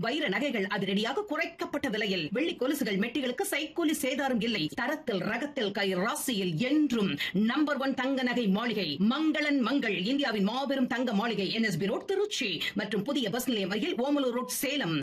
வைர நகைகள் அதிரடியாக குறைக்கப்பட்ட விலையில் வெள்ளி கொலுசுகள் மெட்டிகளுக்கு சைக்கூலி சேதாரம் இல்லை தரத்தில் ரகத்தில் கை ராசியில் என்றும் நம்பர் ஒன் தங்க நகை மாளிகை மங்களன் மங்கள் இந்தியாவின் மாபெரும் தங்க மாளிகை என்எஸ்பி ரோட் திருச்சி மற்றும் புதிய பஸ் நிலையம் அருகில் ஓமலூர் ரோட் சேலம்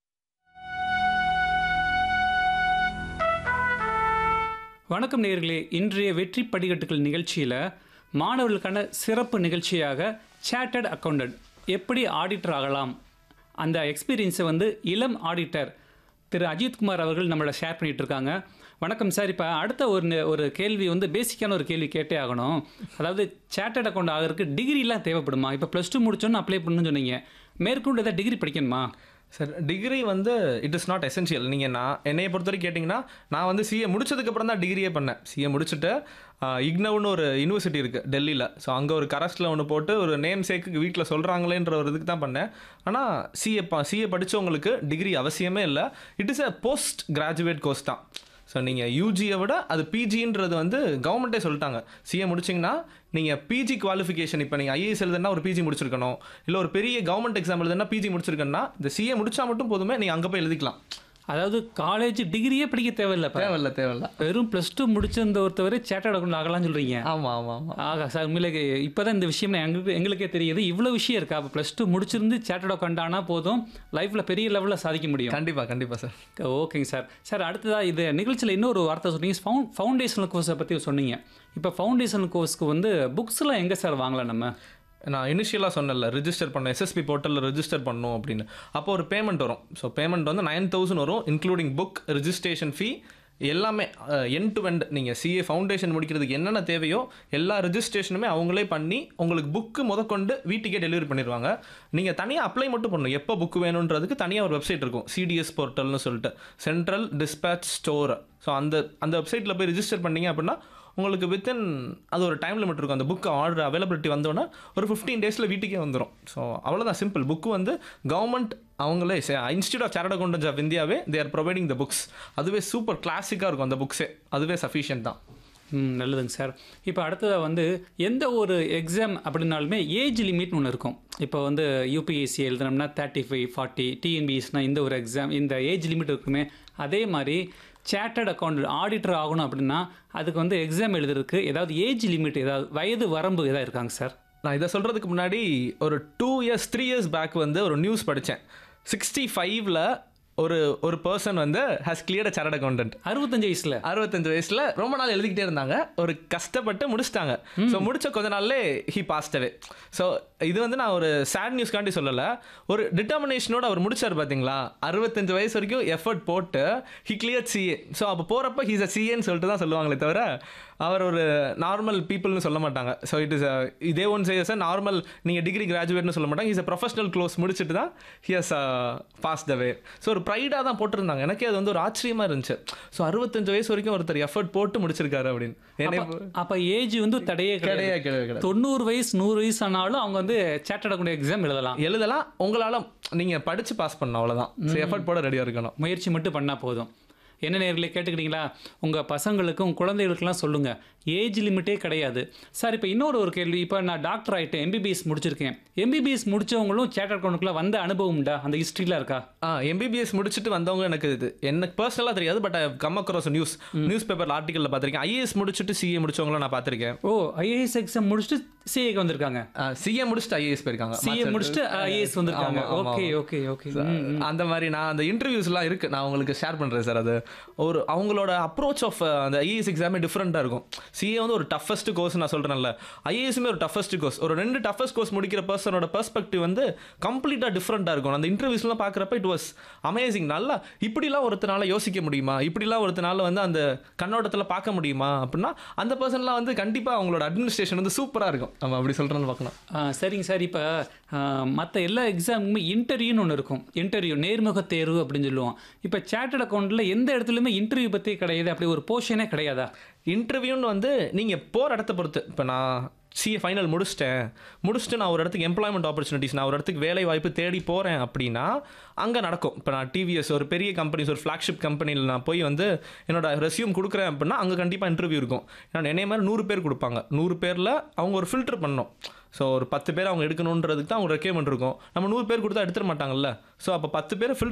வணக்கம் நேயர்களே இன்றைய வெற்றி படிக்கட்டுகள் நிகழ்ச்சியில் மாணவர்களுக்கான சிறப்பு நிகழ்ச்சியாக சேட்டட் அக்கௌண்டன்ட் எப்படி ஆடிட்டர் ஆகலாம் அந்த எக்ஸ்பீரியன்ஸை வந்து இளம் ஆடிட்டர் திரு அஜித்குமார் அவர்கள் நம்மளை ஷேர் பண்ணிட்டு இருக்காங்க வணக்கம் சார் இப்போ அடுத்த ஒரு நி- ஒரு கேள்வி வந்து பேசிக்கான ஒரு கேள்வி கேட்டே ஆகணும் அதாவது சேட்டட் அக்கௌண்ட் ஆகிறதுக்கு டிகிரிலாம் தேவைப்படுமா இப்போ ப்ளஸ் டூ முடிச்சோன்னு அப்ளை பண்ணணும்னு சொன்னீங்க மேற்கொண்டு ஏதாவது டிகிரி படிக்கணுமா சார் டிகிரி வந்து இட் இஸ் நாட் எசென்ஷியல் நீங்கள் நான் என்னைய பொறுத்த வரைக்கும் கேட்டிங்கன்னா நான் வந்து சிஏ முடிச்சதுக்கப்புறம் தான் டிகிரியே பண்ணேன் சிஏ முடிச்சுட்டு இக்னவுன்னு ஒரு யூனிவர்சிட்டி இருக்குது டெல்லியில் ஸோ அங்கே ஒரு கரஸ்டில் ஒன்று போட்டு ஒரு நேம் சேக்கு வீட்டில் சொல்கிறாங்களேன்ற ஒரு இதுக்கு தான் பண்ணேன் ஆனால் சிஏ பா சிஏ படித்தவங்களுக்கு டிகிரி அவசியமே இல்லை it is a post graduate course தான் ஸோ நீங்கள் யூஜியை விட அது பிஜின்றது வந்து கவர்மெண்ட்டே சொல்லிட்டாங்க சிஏ முடிச்சிங்கன்னா நீங்கள் பிஜி குவாலிஃபிகேஷன் இப்போ நீங்கள் ஐஏஎஸ் எழுதுனா ஒரு பிஜி முடிச்சிருக்கணும் இல்லை ஒரு பெரிய கவர்மெண்ட் எக்ஸாம் எழுதுனா பிஜி முடிச்சிருக்கணும்னா இந்த சிஏ முடிச்சா மட்டும் போதுமே நீங்கள் அங்கே போய் எழுதிக்கலாம் அதாவது காலேஜ் டிகிரியே படிக்க தேவையில்லை இப்ப. தேவையில்ல தேவையில்ல வெறும் ப்ளஸ் டூ முடிச்சிருந்த ஒருத்தவரை சேட்டட் அக்கௌண்ட் ஆகலாம்னு சொல்கிறீங்க ஆமாம் ஆமாம் ஆமாம் ஆகா சார் உண்மையிலே இப்போ தான் இந்த விஷயம் எங்களுக்கு எங்களுக்கே தெரியுது இவ்வளோ விஷயம் இருக்கா அப்போ ப்ளஸ் டூ முடிச்சிருந்து சேட்டட் அக்கௌண்ட் ஆனால் போதும் லைஃப்பில் பெரிய லெவலில் சாதிக்க முடியும் கண்டிப்பாக கண்டிப்பாக சார் ஓகேங்க சார் சார் அடுத்ததாக இது நிகழ்ச்சியில் இன்னொரு வார்த்தை சொன்னீங்க ஃபவுண்ட் ஃபவுண்டேஷனல் கோர்ஸை பற்றி சொன்னீங்க இப்போ ஃபவுண்டேஷனல் கோர்ஸ்க்கு வந்து புக்ஸ்லாம் எங்கே சார் வாங்கலாம் நம்ம நான் இனிஷியலாக சொன்னல ரிஜிஸ்டர் பண்ண எஸ்எஸ்பி போர்ட்டலில் ரிஜிஸ்டர் பண்ணணும் அப்படின்னு அப்போ ஒரு பேமெண்ட் வரும் ஸோ பேமெண்ட் வந்து நைன் தௌசண்ட் வரும் இன்க்ளூடிங் புக் ரிஜிஸ்ட்ரேஷன் ஃபீ எல்லாமே என் டு எண்ட் நீங்கள் சிஏ ஃபவுண்டேஷன் முடிக்கிறதுக்கு என்னென்ன தேவையோ எல்லா ரெஜிஸ்ட்ரேஷனுமே அவங்களே பண்ணி உங்களுக்கு புக்கு முதற்கொண்டு வீட்டுக்கே டெலிவரி பண்ணிடுவாங்க நீங்கள் தனியாக அப்ளை மட்டும் பண்ணணும் எப்போ புக் வேணுன்றதுக்கு தனியாக ஒரு வெப்சைட் இருக்கும் சிடிஎஸ் போர்ட்டல்னு சொல்லிட்டு சென்ட்ரல் டிஸ்பேச் ஸ்டோர் ஸோ அந்த அந்த வெப்சைட்டில் போய் ரிஜிஸ்டர் பண்ணீங்க அப்படின்னா உங்களுக்கு வித்தின் அது ஒரு டைம் லிமிட் இருக்கும் அந்த புக் ஆர்டர் அவைலபிலிட்டி வந்தோன்னா ஒரு ஃபிஃப்டீன் டேஸில் வீட்டுக்கே வந்துடும் ஸோ அவ்வளோதான் சிம்பிள் புக்கு வந்து கவர்மெண்ட் அவங்களே institute of chartered accountants of இந்தியாவே they are providing the books அதுவே சூப்பர் கிளாசிக்காக இருக்கும் அந்த புக்ஸே அதுவே சஃபிஷியன்ட் தான் ம் நல்லதுங்க சார் இப்போ அடுத்ததாக வந்து எந்த ஒரு எக்ஸாம் அப்படின்னாலுமே ஏஜ் லிமிட்னு ஒன்று இருக்கும் இப்போ வந்து யூபிஎஸ்சி எழுதுனோம்னா தேர்ட்டி ஃபைவ் ஃபார்ட்டி டிஎன்பிஎஸ்னால் இந்த ஒரு எக்ஸாம் இந்த ஏஜ் லிமிட் இருக்குமே அதே மாதிரி சேட்டட் அக்கௌண்ட் ஆடிட்டர் ஆகணும் அப்படின்னா அதுக்கு வந்து எக்ஸாம் எழுதுறதுக்கு ஏதாவது ஏஜ் லிமிட் ஏதாவது வயது வரம்பு ஏதாவது இருக்காங்க சார் நான் இதை சொல்கிறதுக்கு முன்னாடி ஒரு two years three years back வந்து ஒரு நியூஸ் படித்தேன் சிக்ஸ்டி ஃபைவ்ல ஒரு ஒரு பர்சன் வந்து ஹாஸ் கிளியர் சேரட் அக்கௌண்டன்ட் அறுபத்தஞ்சு வயசில் அறுபத்தஞ்சு வயசுல ரொம்ப நாள் எழுதிக்கிட்டே இருந்தாங்க ஒரு கஷ்டப்பட்டு முடிச்சிட்டாங்க ஸோ முடிச்ச கொஞ்ச நாள்லே ஹி பாஸ்டவே ஸோ இது வந்து நான் ஒரு சேட் நியூஸ்காண்டி சொல்லலை ஒரு டிட்டர்மினேஷனோட அவர் முடிச்சார் பார்த்தீங்களா அறுபத்தஞ்சு வயசு வரைக்கும் எஃபர்ட் போட்டு ஹி கிளியர் சிஏ ஸோ அப்போ போகிறப்ப ஹீஸ் அ சிஏன்னு சொல்லிட்டு தான் சொல்லுவாங்களே தவிர அவர் ஒரு நார்மல் பீப்புள்னு சொல்ல மாட்டாங்க ஸோ இட் இஸ் இதே ஒன் சேஸ் நார்மல் நீங்கள் டிகிரி கிராஜுவேட்னு சொல்ல மாட்டாங்க இஸ் அ ப்ரொஃபஷனல் க்ளோஸ் முடிச்சுட்டு தான் he has pass the way so ஒரு ப்ரைடாக தான் போட்டிருந்தாங்க எனக்கே அது வந்து ஒரு ஆச்சரியமாக இருந்துச்சு ஸோ அறுபத்தஞ்சு வயசு வரைக்கும் ஒருத்தர் எஃபர்ட் போட்டு முடிச்சிருக்காரு அப்படின்னு என்னை அப்போ ஏஜ் வந்து தடையே கிடையாது கிடையாது கிடையாது கிடையாது தொண்ணூறு வயசு நூறு வயசு ஆனாலும் அவங்க வந்து சேட்டட் அக்கௌண்ட் எக்ஸாம் எழுதலாம் எழுதலாம் உங்களால் நீங்கள் படித்து பாஸ் பண்ணணும் அவ்வளோதான் ஸோ எஃபர்ட் போட ரெடியாக இருக்கணும் முயற்சி மட்டும் பண்ணால் போதும் என்ன நேர்களே கேட்டுக்கிட்டீங்களா உங்கள் பசங்களுக்கும் குழந்தைகளுக்கெல்லாம் சொல்லுங்கள் ஏஜ் லிமிட்டே கிடையாது சார் இப்போ இன்னொரு ஒரு கேள்வி இப்போ நான் டாக்டர் ஆகிட்டேன் எம்பிபிஎஸ் முடிச்சிருக்கேன் எம்பிபிஎஸ் முடிச்சவங்களும் சேட்டர் அக்கௌண்ட்டுக்குள்ள வந்த அனுபவம் உண்டா அந்த ஹிஸ்ட்ரிலாம் இருக்கா ஆ எம்பிபிஎஸ் முடிச்சுட்டு வந்தவங்க எனக்கு இது எனக்கு பர்சனலாக தெரியாது but come across news newspaper ஆர்டிக்கலில் பார்த்துருக்கேன் ஐஏஎஸ் முடிச்சுட்டு சிஏ முடிச்சவங்கள நான் பார்த்துருக்கேன் ஓ ஐஏஎஸ் எக்ஸாம் முடிச்சுட்டு சிஏக்கு வந்திருக்காங்க சிஏ முடிச்சுட்டு ஐஏஎஸ் போயிருக்காங்க சிஏ முடிச்சுட்டு ஐஏஎஸ் வந்திருக்காங்க ஆமா, ஆமா, ஓகே ஆமா. ஓகே ஓகே அந்த மாதிரி நான் அந்த இன்டர்வியூஸ்லாம் இருக்கு நான் உங்களுக்கு ஷேர் பண்ணுறேன் சார் அது ஒரு அவங்களோட அப்ரோச் ஆஃப் அந்த ஐஏஎஸ் எக்ஸாமே டிஃப்ரெண்ட்டாக இருக்கும் சிஏ வந்து ஒரு டஃபஸ்ட் கோர்ஸ் நான் சொல்கிறேன்ல ஐஏஎஸ்மே ஒரு டஃபஸ்ட் கோர்ஸ் ஒரு ரெண்டு டஃபஸ்ட் கோர்ஸ் முடிக்கிற பர்சனோட பெர்ஸ்பெக்டிவ் வந்து கம்ப்ளீட்டாக டிஃப்ரெண்ட்டாக இருக்கும் அந்த இன்டர்வியூஸ்லாம் பார்க்குறப்ப இட் வாஸ் அமேசிங் நல்லா இப்படிலாம் ஒருத்தனால யோசிக்க முடியுமா இப்படிலாம் ஒருத்தனால வந்து அந்த கண்ணோட்டத்தில் பார்க்க முடியுமா அப்படின்னா அந்த பர்சன்லாம் வந்து கண்டிப்பாக அவங்களோட அட்மினிஸ்ட்ரேஷன் வந்து சூப்பராக இருக்கும் நம்ம அப்படி சொல்கிறோன்னு பார்க்கலாம் ஆ, சரிங்க சார் இப்போ மற்ற எல்லா எக்ஸாமுமே இன்டர்வியூன்னு ஒன்று இருக்கும் இன்டர்வியூ நேர்முக தேர்வு அப்படின்னு சொல்லுவோம் இப்போ சேட்டட் அக்கௌண்ட்டில் எந்த இடத்துலையுமே இன்டர்வியூ பற்றி கிடையாது அப்படி ஒரு போர்ஷனே கிடையாதா இன்டர்வியூன்னு வந்து நீங்கள் போகிற இடத்த பொறுத்து இப்போ நான் சிஏ ஃபைனல் முடிச்சிட்டேன் முடிச்சுட்டு நான் ஒரு இடத்துக்கு எம்ப்ளாய்மெண்ட் ஆப்பர்ச்சுனிட்டிஸ் நான் ஒரு இடத்துக்கு வேலை வாய்ப்பு தேடி போகிறேன் அப்படின்னா அங்கே நடக்கும் இப்போ நான் டிவிஎஸ் ஒரு பெரிய கம்பெனிஸ் ஒரு ஃப்ளாக்ஷிப் கம்பெனியில் நான் போய் வந்து என்னோட ரெஸ்யூம் கொடுக்குறேன் அப்படின்னா அங்கே கண்டிப்பாக இன்டர்வியூ இருக்கும் ஏன்னா என்னைய மாதிரி நூறு பேர் கொடுப்பாங்க நூறு பேரில் அவங்க ஒரு ஃபில்டர் பண்ணணும் ஸோ ஒரு பத்து பேர் அவங்க எடுக்கணுன்றதுக்கு தான் அவங்க ரெக்கமெண்ட் இருக்கும் நம்ம நூறு பேர் கொடுத்தா எடுத்துட மாட்டாங்கல்ல ஸோ அப்போ பத்து பேரை ஃபில்டர்